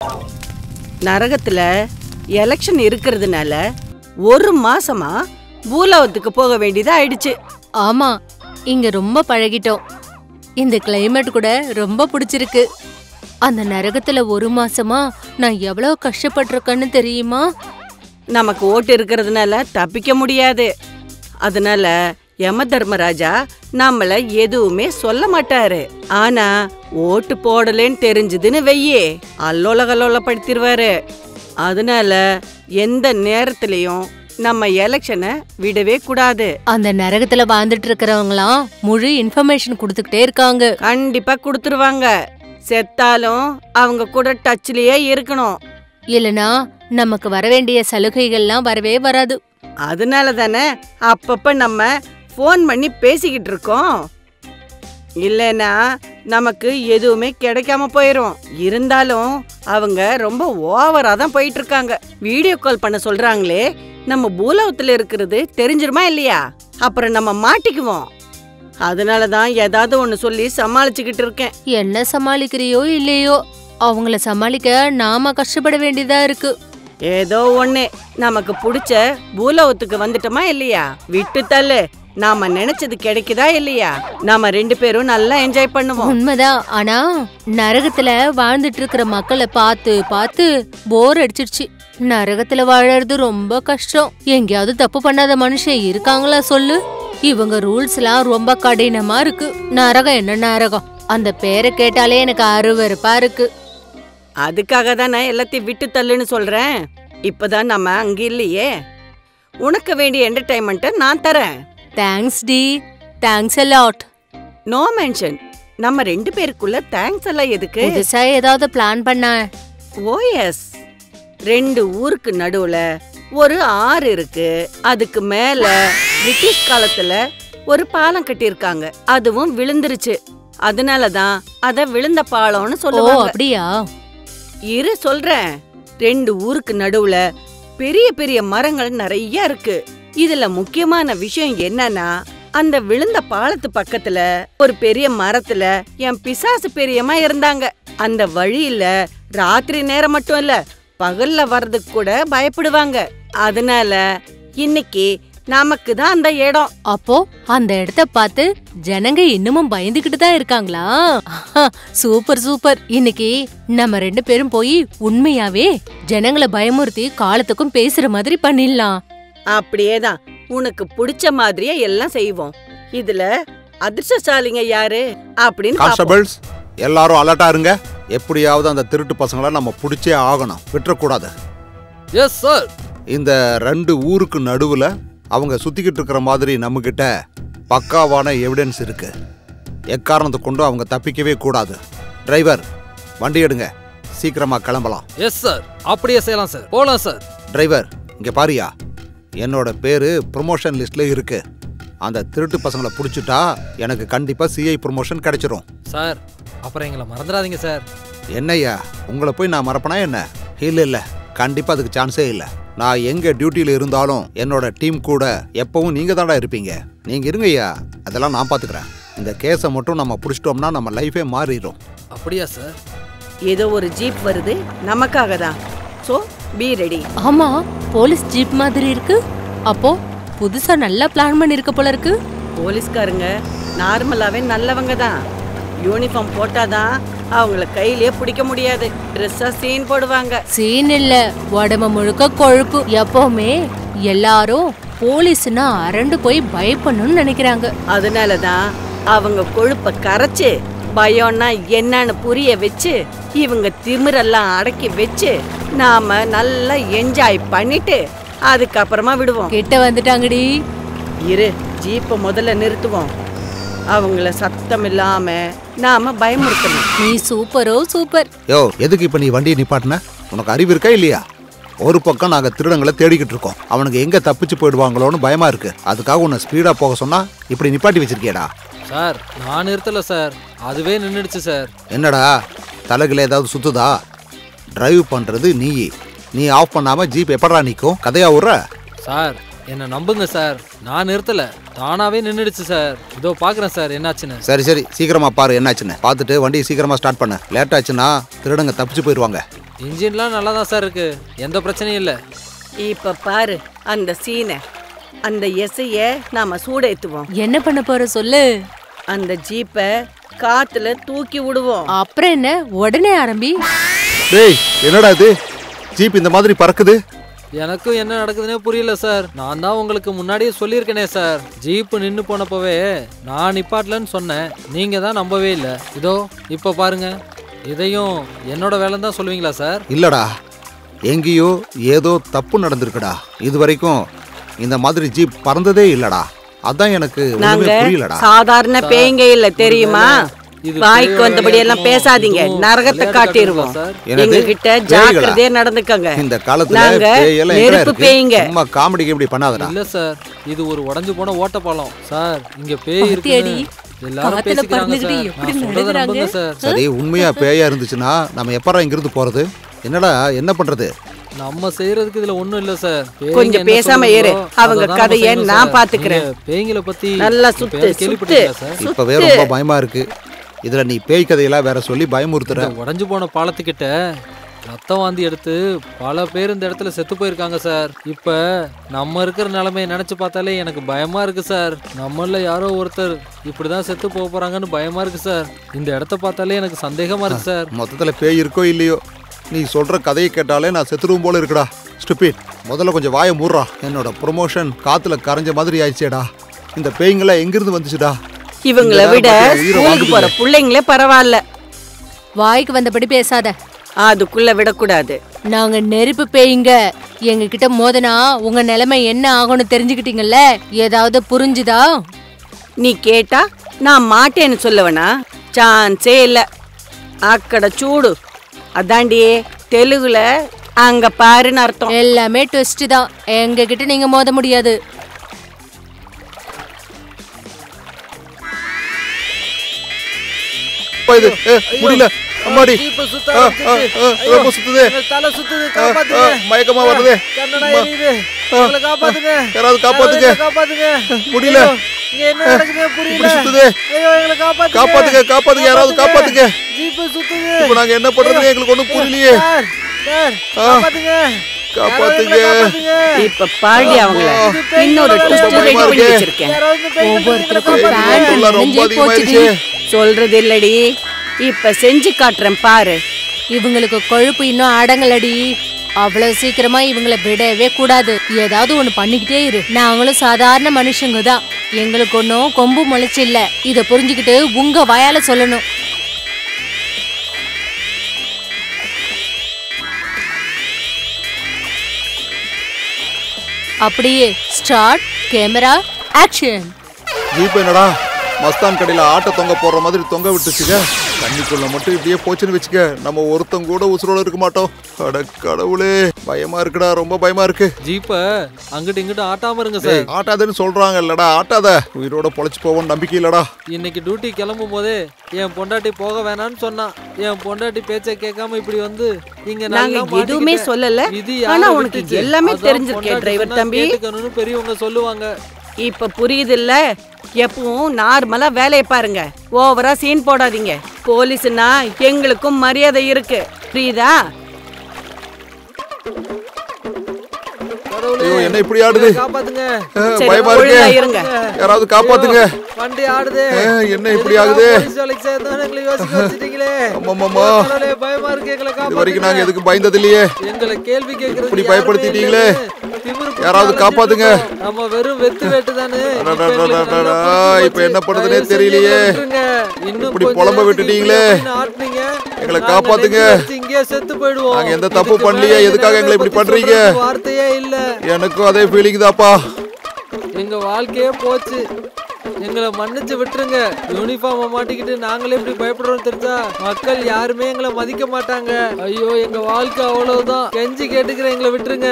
நரகத்துல எலெக்ஷன் இருக்கிறதுனால ஒரு மாசமா பூலவத்துக்கு போக வேண்டியதா ஆயிடுச்சு ஆமா இங்க ரொம்ப பழகிட்டோம் இந்த கிளைமேட் கூட ரொம்ப பிடிச்சிருக்கு அந்த நரகத்துல ஒரு மாசமா நான் எவ்வளவு கஷ்டப்பட்டிருக்கேன்னு தெரியுமா நமக்கு ஓட்டு இருக்கிறதுனால தப்பிக்க முடியாது அதனால யம தர்மராஜா நம்மள எதுவுமே சொல்ல மாட்டாரு ஆனா ஓட்டு போடலேன்னு தெரிஞ்சதுன்னு வெய்யே அல்லோல கல்லோலப்படுத்திடுவாரு அதனால எந்த நேரத்திலையும் நம்ம எலெக்ஷனை விடவே கூடாது அந்த நரகத்துல வாழ்ந்துட்டு இருக்கிறவங்களாம் முழு இன்ஃபர்மேஷன் கொடுத்துக்கிட்டே இருக்காங்க கண்டிப்பா கொடுத்துருவாங்க செத்தாலும் அவங்க கூட டச்லயே இருக்கணும் இல்லனா நமக்கு வர வேண்டிய சலுகைகள்லாம் வரவே வராது அதனால தானே அப்பப்ப நம்ம ஃபோன் பண்ணி பேசிக்கிட்டு இருக்கோம் இல்லைன்னா நமக்கு எதுவுமே கிடைக்காம போயிடும் இருந்தாலும் அவங்க ரொம்ப ஓவரா தான் போயிட்டு இருக்காங்க வீடியோ கால் பண்ண சொல்றாங்களே நம்ம பூலவத்துல இருக்கிறது தெரிஞ்சிருமா இல்லையா அப்புறம் நம்ம மாட்டிக்குவோம் அதனால தான் ஏதாவது ஒன்று சொல்லி சமாளிச்சுக்கிட்டு இருக்கேன் என்ன சமாளிக்கிறியோ இல்லையோ அவங்கள சமாளிக்க நாம கஷ்டப்பட வேண்டியதா இருக்கு ஏதோ ஒண்ணு நமக்கு பிடிச்ச பூலோகத்துக்கு வந்துட்டோமா இல்லையா விட்டு தள்ளு நாம நினைச்சது கிடைக்குதா இல்லையா நாம ரெண்டு பேரும் நல்லா என்ஜாய் பண்ணுவோம் உண்மைதான் ஆனா நரகத்துல வாழ்ந்துட்டு இருக்கிற மக்களை பார்த்து பார்த்து போர் அடிச்சிடுச்சு நரகத்துல வாழறது ரொம்ப கஷ்டம் எங்கேயாவது தப்பு பண்ணாத மனுஷன் இருக்காங்களா சொல்லு இவங்க ரூல்ஸ் எல்லாம் ரொம்ப கடினமா இருக்கு நரகம் என்ன நரகம் அந்த பேரை கேட்டாலே எனக்கு அருவருப்பா இருக்கு அதுக்காக தான் நான் எல்லாத்தையும் விட்டு தள்ளுன்னு சொல்றேன் இப்பதான் நம்ம அங்க இல்லையே உனக்கு வேண்டிய என்டர்டைன்மெண்ட்டை நான் தரேன் தேங்க்ஸ் டி தேங்க்ஸ் லாட் நோ மென்ஷன் நம்ம ரெண்டு பேருக்குள்ள தேங்க்ஸ் எல்லாம் எதுக்கு புதுசா ஏதாவது பிளான் பண்ண ஓஎஸ் ரெண்டு ஊருக்கு நடுவுல ஒரு ஆறு இருக்கு அதுக்கு மேல பிரிட்டிஷ் காலத்துல ஒரு பாலம் கட்டியிருக்காங்க அதுவும் விழுந்துருச்சு அதனாலதான் அத விழுந்த பாலம்னு ஓ சொல்லுவாங்க அப்படியா இரு சொல்றேன் ரெண்டு ஊருக்கு நடுவுல பெரிய பெரிய மரங்கள் நிறைய இருக்கு இதுல முக்கியமான விஷயம் என்னன்னா அந்த விழுந்த பாலத்து பக்கத்துல ஒரு பெரிய மரத்துல என் பிசாசு பெரியம்மா இருந்தாங்க அந்த வழியில ராத்திரி நேரம் மட்டும் இல்ல பகல்ல வர்றதுக்கு கூட பயப்படுவாங்க அதனால இன்னைக்கு நமக்கு தான் அந்த இடம் அப்போ அந்த இடத்த பார்த்து ஜனங்க இன்னமும் பயந்துகிட்டு தான் இருக்காங்களா சூப்பர் சூப்பர் இன்னைக்கு நம்ம ரெண்டு பேரும் போய் உண்மையாவே ஜனங்களை பயமுறுத்தி காலத்துக்கும் பேசுற மாதிரி பண்ணிடலாம் அப்படியே தான் உனக்கு பிடிச்ச மாதிரியே எல்லாம் செய்வோம் இதுல அதிர்ஷ்டசாலிங்க யாரு அப்படின்னு பாப்போம். கான்ஸ்டபிள்ஸ் எல்லாரும் அலர்ட்டா இருங்க எப்படியாவது அந்த திருட்டு பசங்களை நம்ம பிடிச்சே ஆகணும் விட்டுறக்கூடாது எஸ் சார் இந்த ரெண்டு ஊருக்கு நடுவுல அவங்க சுத்திக்கிட்டு இருக்கிற மாதிரி நம்மக்கிட்ட பக்காவான எவிடன்ஸ் இருக்கு எக்காரணத்தை கொண்டு அவங்க தப்பிக்கவே கூடாது டிரைவர் வண்டி எடுங்க சீக்கிரமா கிளம்பலாம் எஸ் சார் அப்படியே செய்யலாம் சார் போலாம் சார் டிரைவர் இங்க பாரியா என்னோட பேரு ப்ரொமோஷன் லிஸ்ட்ல இருக்கு அந்த திருட்டு பசங்களை பிடிச்சிட்டா எனக்கு கண்டிப்பா சிஐ ப்ரொமோஷன் கிடைச்சிரும் சார் அப்புறம் எங்களை மறந்துடாதீங்க சார் என்னய்யா உங்களை போய் நான் மறப்பனா என்ன இல்ல இல்ல கண்டிப்பா அதுக்கு சான்ஸே இல்ல நான் எங்க டியூட்டியில இருந்தாலும் என்னோட டீம் கூட எப்பவும் நீங்க தான்டா இருப்பீங்க நீங்க இருங்கய்யா அதெல்லாம் நான் பாத்துக்கிறேன் இந்த கேஸை மட்டும் நம்ம பிடிச்சிட்டோம்னா நம்ம லைஃபே மாறிடும் அப்படியா சார் ஏதோ ஒரு ஜீப் வருது நமக்காக தான் சோ பி ரெடி ஆமா போலீஸ் ஜீப் மாதிரி இருக்கு அப்போ புதுசா நல்லா பிளான் பண்ணிருக்க போல இருக்கு போலீஸ்காரங்க நார்மலாவே நல்லவங்க தான் யூனிஃபார்ம் போட்டாதான் அவங்கள கையிலே பிடிக்க முடியாது ட்ரெஸ்ஸா சீன் போடுவாங்க சீன் இல்ல உடம்பு முழுக்க கொழுப்பு எப்பவுமே எல்லாரும் போலீஸ்னா அரண்டு போய் பயப்படணும்னு நினைக்கிறாங்க அதனால தான் அவங்க கொழுப்ப கரைச்சு பயம்னா என்னன்னு புரிய வச்சு இவங்க திமிரெல்லாம் அடக்கி வச்சு நாம நல்லா என்ஜாய் பண்ணிட்டு அதுக்கப்புறமா விடுவோம் கிட்ட வந்துட்டாங்கடி இரு ஜீப்பை முதல்ல நிறுத்துவோம் அவங்கள சத்தம் இல்லாம நாம பயமுறுத்தணும் நீ சூப்பரோ சூப்பர் யோ எதுக்கு இப்ப நீ வண்டியை நிப்பாட்டின உனக்கு அறிவு இருக்கா இல்லையா ஒரு பக்கம் நாங்க திருடங்களை தேடிக்கிட்டு இருக்கோம் அவனுக்கு எங்க தப்பிச்சு போயிடுவாங்களோன்னு பயமா இருக்கு அதுக்காக உன்னை ஸ்பீடா போக சொன்னா இப்படி நிப்பாட்டி வச்சிருக்கியடா சார் நான் நிறுத்தல சார் அதுவே நின்றுடுச்சு சார் என்னடா தலைகில ஏதாவது சுத்துதா டிரைவ் பண்றது நீ நீ ஆஃப் பண்ணாம ஜீப் எப்படா நிற்கும் கதையா விட்ற சார் என்னை நம்புங்க சார் நான் நிறுத்தல தானாவே நின்றுடுச்சு சார் இதோ பார்க்குறேன் சார் என்னாச்சுன்னு சரி சரி சீக்கிரமா பாரு என்னாச்சுன்னு பார்த்துட்டு வண்டியை சீக்கிரமா ஸ்டார்ட் பண்ணு லேட் ஆச்சுன்னா திருடங்க தப்பிச்சு போயிடுவாங்க இன்ஜின்லாம் நல்லா தான் சார் இருக்கு எந்த பிரச்சனையும் இல்லை இப்ப பாரு அந்த சீனை அந்த எசைய நாம சூடேத்துவோம் என்ன பண்ண போற சொல்லு அந்த ஜீப்பை காத்துல தூக்கி விடுவோம் அப்புறம் என்ன உடனே ஆரம்பி டேய் என்னடா இது ஜீப் இந்த மாதிரி பறக்குது எனக்கும் என்ன நடக்குதுன்னே புரியல சார் நான் தான் உங்களுக்கு முன்னாடியே சொல்லியிருக்கேனே சார் ஜீப்பு நின்று போனப்பவே நான் நிப்பாட்டலன்னு சொன்னேன் நீங்க தான் நம்பவே இல்லை இதோ இப்போ பாருங்க இதையும் என்னோட வேலை தான் சொல்லுவீங்களா சார் இல்லடா எங்கேயோ ஏதோ தப்பு நடந்திருக்குடா இது வரைக்கும் இந்த மாதிரி ஜீப் பறந்ததே இல்லடா அதான் எனக்கு நாங்க ஒண்ணுமே புரியலடா சாதாரண பேய்ங்க இல்ல தெரியுமா இது வாய்க்கு பேய் வந்தபடி எல்லாம் இருக்கும், பேசாதீங்க இதுவும் நரகத்தை விளையாட்டு காட்டிடுவோம் காட்டுங்களா சார்? என்னது? எங்க கிட்ட பேய்களா? ஜாக்கிரதையா நடந்துக்கங்க இந்த காலத்துல நாங்க பேயெல்லாம் எங்கடா நெருப்பு இருக்கு? பேய்ங்க. சும்மா காமெடிக்கு இப்படி பண்ணாதடா இல்ல சார் இது ஒரு உடைஞ்சு போன ஓட்டப்பாலம் சார் இங்க பேய் பாத்தியாடி? இருக்குன்னு எல்லாரும் காத்துல பேசிக்கிறாங்க பறந்துகிட்டு சார் எப்படி நான் சொல்றதை நடக்குறாங்க? நம்புங்க சார் சரி உண்மையா பேயா இருந்துச்சுன்னா நம்ம எப்பறா இங்கிருந்து போறது என்னடா என்ன பண்றது நம்ம செய்யறதுக்கு இதுல ஒண்ணும் இல்ல சார் பேய்ங்க கொஞ்சம் என்ன பேசாம சொல்லுதோ, இரு. அவங்க அதை தான் நம்ம கதைய செய்யணும் நான் சார். பாத்துக்கிறேன். நீங்க பேய்ங்கள பத்தி நல்லா இப்ப சுத்து, யாரும் கேள்விப்பட்டீங்களா சார் சுத்து. இப்பவே ரொம்ப பயமா இருக்கு இதுல நீ பேய் கதையெல்லாம் வேற சொல்லி பயமுறுத்துற இந்த உடைஞ்சு போன பாலத்துக்கிட்ட ரத்தம் வாந்தி எடுத்து பல பேர் இந்த இடத்துல செத்து போயிருக்காங்க சார் இப்ப நம்ம இருக்கிற நிலைமையை நினைச்சு பார்த்தாலே எனக்கு பயமா இருக்கு சார் நம்மள யாரோ ஒருத்தர் இப்படிதான் செத்து போக போறாங்கன்னு பயமா இருக்கு சார் இந்த இடத்த பார்த்தாலே எனக்கு சந்தேகமா இருக்கு சார் மொத்தத்துல பேய் இருக்கோ இல்லையோ நீ சொல்ற கதையை கேட்டாலே நான் செத்துருவும் போல இருக்குடா ஸ்டூபிட் முதல்ல கொஞ்சம் வாயை மூடுறா என்னோட ப்ரொமோஷன் காத்துல கரைஞ்ச மாதிரி ஆயிடுச்சேடா இந்த பேய்ங்கெல்லாம் எங்கிருந்து வந்துச்சுடா இவங்கள இந்த விட நேரம் பார்த்து உயிரை ஸ்கூலுக்கு போற வாங்குதுங்க. பிள்ளைங்களே பரவாயில்ல வாய்க்கு வந்தபடி பேசாத அதுக்குள்ள விடக்கூடாது நாங்க நெருப்பு பேய்ங்க எங்க கிட்ட மோதனா உங்க நிலைமை என்ன ஆகும்னு தெரிஞ்சுக்கிட்டீங்கல்ல ஏதாவது புரிஞ்சுதா நீ கேட்டா நான் மாட்டேன்னு சொல்லுவனா சான்ஸே இல்ல அக்கட சூடு அதாண்டி தெலுங்குல அங்க பாருன்னு அர்த்தம் எல்லாமே ட்விஸ்ட் தான் எங்க கிட்ட நீங்க மோத முடியாது அப்பா இது ஏ, முடியல அம்மாடி ஜீப்பு சுத்த ஆ, ஆ, ஆரம்பிச்சிருச்சு. ஆ, ஐயோ, ரொம்ப சுத்துதே. எங்க தலை சுத்துது ஆ, காப்பாத்துங்க ஆ, மயக்கமா வருதே கண்ணடா அம்மா. எரியுது ஆ, எங்களை காப்பாத்துங்க யாராவது காப்பாத்துங்க யாராவது காப்பாத்துங்க முடியல. ஐயோ, இங்க என்ன நடக்குதுன்னு புரியல இப்படி சுத்துதே. ஐயோ எங்களை காப்பாத்துங்க காப்பாத்துங்க காப்பாத்துங்க யாராவது காப்பாத்துங்க ஜீப்பு சுத்துது இப்போ நாங்க என்ன பண்றதுன்னு எங்களுக்கு ஒண்ணும் புரியலையே சார் சார் ஆ. காப்பாத்துங்க காப்பாத்துங்க. யாராவது எங்களை காப்பாத்துங்க. இப்ப பாடி அவங்கள இது பேய்களோட இன்னொரு வேலை. ட்விஸ்ட் ரெடி பயமா பண்ணி இருக்கே. வச்சிருக்கேன் யாராவது இந்த பேய்களை ஒவ்வொருத்தருக்கும் எங்களை பேய் பேண்ட் தொல்லை ரொம்ப நெஞ்சே போச்சுடி அதிகமாயிருச்சு சொல்றது இல்லடி இப்ப செஞ்சு காட்டுறேன் பாரு இவங்களுக்கு கொழுப்பு இன்னும் அடங்கலடி அவ்வளவு சீக்கிரமா இவங்களை விடவே கூடாது ஏதாவது ஒண்ணு பண்ணிக்கிட்டே இரு நாங்களும் சாதாரண மனுஷங்க தான் எங்களுக்கு ஒன்றும் கொம்பு முளைச்சு இல்ல இத புரிஞ்சுக்கிட்டு உங்க வாயால சொல்லணும் அப்படியே ஸ்டார்ட் கேமரா ஆக்ஷன் ஜீப் என்னடா மஸ்தான் கடையில ஆட்டை தொங்க போடுற மாதிரி தொங்க விட்டுச்சுங்க தண்ணிக்குள்ள மட்டும் இப்படியே போச்சுன்னு வச்சுக்க நம்ம ஒருத்தங்க கூட உசுரோட இருக்க மாட்டோம் அட கடவுளே பயமா இருக்குடா ரொம்ப பயமா இருக்கு ஜீப்ப அங்கிட்டு இங்கிட்டு ஆட்டாம இருங்க டேய், சார் ஆட்டாதன்னு சொல்றாங்க இல்லடா ஆட்டாத உயிரோட பொழைச்சு போவோம் நம்பிக்கை இல்லடா இன்னைக்கு டியூட்டி கிளம்பும் போதே என் பொண்டாட்டி போக வேணாம்னு சொன்னான் என் பொண்டாட்டி பேச்ச கேட்காம இப்படி வந்து இங்க நாங்க நல்லா எதுவுமே மாட்டிக்கிட்டேன். சொல்லல விதி ஆனா யாரை உனக்கு விட்டுச்சு? எல்லாமே அதான் தெரிஞ்சிருக்கே பொண்டாட்டி டிரைவர் சொன்னா தம்பி கேட்டுக்கணும்னு பெரியவங்க சொல்லுவாங்க இப்ப புரியுதுல்ல எப்பவும் நார்மலா வேலையை பாருங்க ஓவரா சீன் போடாதீங்க போலீஸ்னா எங்களுக்கும் மரியாதை இருக்கு புரியுதா கடவுளே, ஐயோ என்ன இப்படி ஆடுது எங்களை காப்பாத்துங்க அஹ், சரி, பயமா ஒழுங்கா இருக்கு இருங்க யாராவது காப்பாத்துங்க ஐயோ, வண்டி ஆடுதே அஹ், என்ன இப்படி எதுக்குடா ஆகுது போலீஸ் வேலைக்கு சேர்ந்தோன்னு எங்களை யோசிக்க வச்சுட்டீங்களே ஆமாமாமா. கடவுளே, பயமா இருக்கு எங்களை இது வரைக்கும் நாங்க காப்பாத்துங்க எதுக்கு பயந்தது இல்லையே எங்களை கேள்வி கேட்கறது இப்படி பயப்படுத்திட்டீங்களே. யாராவது காப்பாத்துங்க. நம்ம வெறும் வெத்து வெட்டு தானே அடடடடடடா, இப்ப என்ன பண்றதுனே தெரியலையே. இப்படி புலம்ப விட்டுட்டீங்களே. எங்களை காப்பாத்துங்க. இங்கே செத்து போயிடுவோம் நாங்க எந்த தப்பு இதுக்கு பண்ணலையே, மேல எதுக்காக இந்த எங்களை இப்படி பத்தி பண்றீங்க? சொல்றதுக்கு வார்த்தையே இல்ல எனக்கும் அதே ஃபீலிங் தாப்பா எங்க வாழ்க்கையே போச்சு எங்களை மன்னிச்சு விட்டுருங்க யூனிஃபார்மை மாட்டிக்கிட்டு நாங்களே இப்படி பயப்படுறோம் தெரிஞ்சா மக்கள் யாருமே எங்களை மதிக்க மாட்டாங்க ஐயோ எங்க வாழ்க்கை அவ்வளவுதான் கெஞ்சி கேட்டுக்கிறேன் எங்களை விட்டுருங்க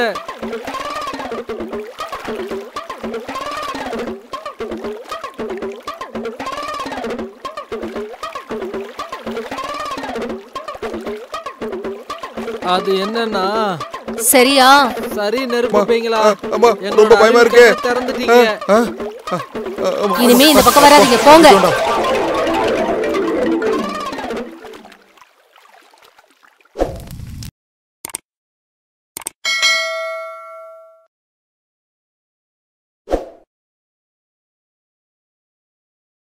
அது என்னன்னா சரியா சரி நெருப்பு வைப்பீங்களா ஆமா எங்களோட ரொம்ப பயமா அறிவு இருக்கு கண்ணை திறந்துட்டீங்க ஆ, ஆ, ஆ, ஆமா. இனிமே இந்த பக்கம் வராதீங்க போங்க வேண்டாம்.